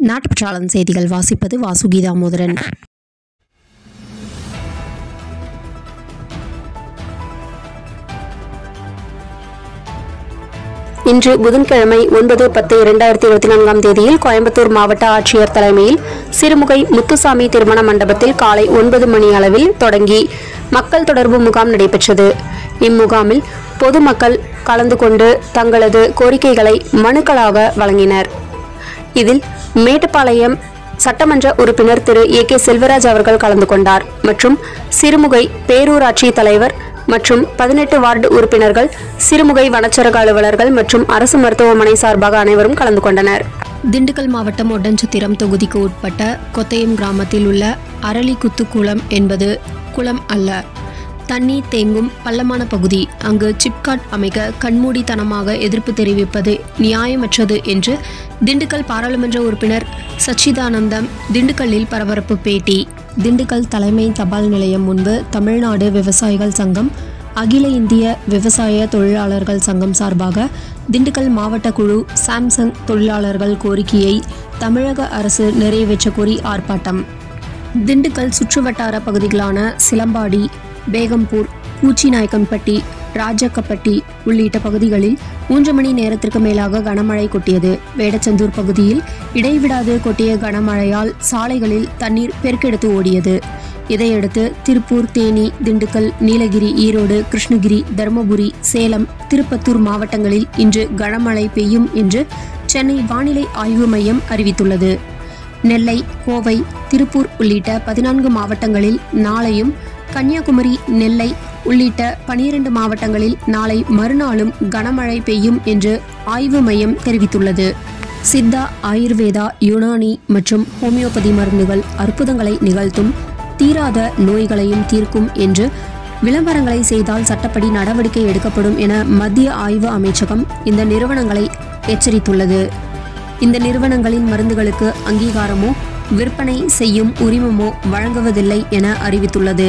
நாட்டுப்பற்றாளன் செய்திகள் வாசிப்பது வாசுகி தாமோதரன் இன்று புதன்கிழமை ஒன்பது பத்து இரண்டாயிரத்தி இருபத்தி நான்காம் தேதியில் கோயம்புத்தூர் மாவட்ட ஆட்சியர் தலைமையில் சிறுமுகை முத்துசாமி திருமண மண்டபத்தில் காலை ஒன்பது மணி அளவில் தொடங்கி மக்கள் தொடர்பு முகாம் நடைபெற்றது இம்முகாமில் பொதுமக்கள் கலந்து கொண்டு தங்களது கோரிக்கைகளை மனுக்களாக வழங்கினர் இதில் மேட்டுப்பாளையம் சட்டமன்ற உறுப்பினர் திரு ஏ கே செல்வராஜ் அவர்கள் கலந்து கொண்டார் மற்றும் சிறுமுகை பேரூராட்சி தலைவர் மற்றும் பதினெட்டு வார்டு உறுப்பினர்கள் சிறுமுகை வனச்சரக அலுவலர்கள் மற்றும் அரசு மருத்துவமனை சார்பாக அனைவரும் கலந்து கொண்டனர் திண்டுக்கல் மாவட்டம் ஒட்டன்சத்திரம் தொகுதிக்கு உட்பட்ட கொத்தையம் கிராமத்தில் உள்ள அரளிக்குத்து குளம் என்பது குளம் அல்ல தண்ணீர் தேங்கும் பள்ளமான பகுதி அங்கு சிப்காட் அமைக்க கண்மூடித்தனமாக எதிர்ப்பு தெரிவிப்பது நியாயமற்றது என்று திண்டுக்கல் பாராளுமன்ற உறுப்பினர் சச்சிதானந்தம் திண்டுக்கல்லில் பரபரப்பு பேட்டி திண்டுக்கல் தலைமை தபால் நிலையம் முன்பு தமிழ்நாடு விவசாயிகள் சங்கம் அகில இந்திய விவசாய தொழிலாளர்கள் சங்கம் சார்பாக திண்டுக்கல் மாவட்ட குழு சாம்சங் தொழிலாளர்கள் கோரிக்கையை தமிழக அரசு நிறைவேற்ற கோரி ஆர்ப்பாட்டம் திண்டுக்கல் சுற்றுவட்டார பகுதிகளான சிலம்பாடி பேகம்பூர் பூச்சிநாயக்கன்பட்டி ராஜக்கப்பட்டி உள்ளிட்ட பகுதிகளில் மூன்று மணி நேரத்திற்கு மேலாக கனமழை கொட்டியது வேடச்சந்தூர் பகுதியில் இடைவிடாது கொட்டிய கனமழையால் சாலைகளில் தண்ணீர் பெருக்கெடுத்து ஓடியது இதையடுத்து திருப்பூர் தேனி திண்டுக்கல் நீலகிரி ஈரோடு கிருஷ்ணகிரி தருமபுரி சேலம் திருப்பத்தூர் மாவட்டங்களில் இன்று கனமழை பெய்யும் என்று சென்னை வானிலை ஆய்வு மையம் அறிவித்துள்ளது நெல்லை கோவை திருப்பூர் உள்ளிட்ட பதினான்கு மாவட்டங்களில் நாளையும் கன்னியாகுமரி நெல்லை உள்ளிட்ட பனிரெண்டு மாவட்டங்களில் நாளை மறுநாளும் கனமழை பெய்யும் என்று ஆய்வு மையம் தெரிவித்துள்ளது சித்தா ஆயுர்வேதா யுனானி மற்றும் ஹோமியோபதி மருந்துகள் அற்புதங்களை நிகழ்த்தும் தீராத நோய்களையும் தீர்க்கும் என்று விளம்பரங்களை செய்தால் சட்டப்படி நடவடிக்கை எடுக்கப்படும் என மத்திய ஆய்வு அமைச்சகம் இந்த நிறுவனங்களை எச்சரித்துள்ளது இந்த நிறுவனங்களின் மருந்துகளுக்கு அங்கீகாரமோ விற்பனை செய்யும் உரிமமோ வழங்குவதில்லை என அறிவித்துள்ளது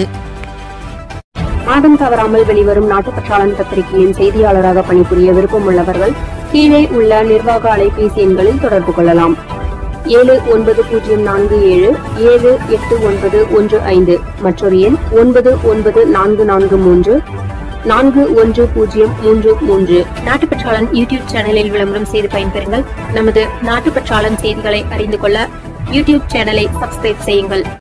மாதம் தவறாமல் வெளிவரும் நாட்டுப்பற்றாளன் பத்திரிகையின் செய்தியாளராக பணிபுரிய விருப்பம் உள்ளவர்கள் கீழே உள்ள நிர்வாக அலைபேசி எண்களில் தொடர்பு கொள்ளலாம் ஏழு ஒன்பது பூஜ்ஜியம் நான்கு ஏழு ஏழு எட்டு ஒன்பது ஒன்று ஐந்து மற்றொரு எண் ஒன்பது ஒன்பது நான்கு நான்கு மூன்று நான்கு ஒன்று பூஜ்ஜியம் மூன்று மூன்று நாட்டுப்பற்றாளன் யூடியூப் சேனலில் விளம்பரம் செய்து பயன்பெறுங்கள் நமது நாட்டுப்பற்றாளன் செய்திகளை அறிந்து கொள்ள யூடியூப் சேனலை சப்ஸ்கிரைப் செய்யுங்கள்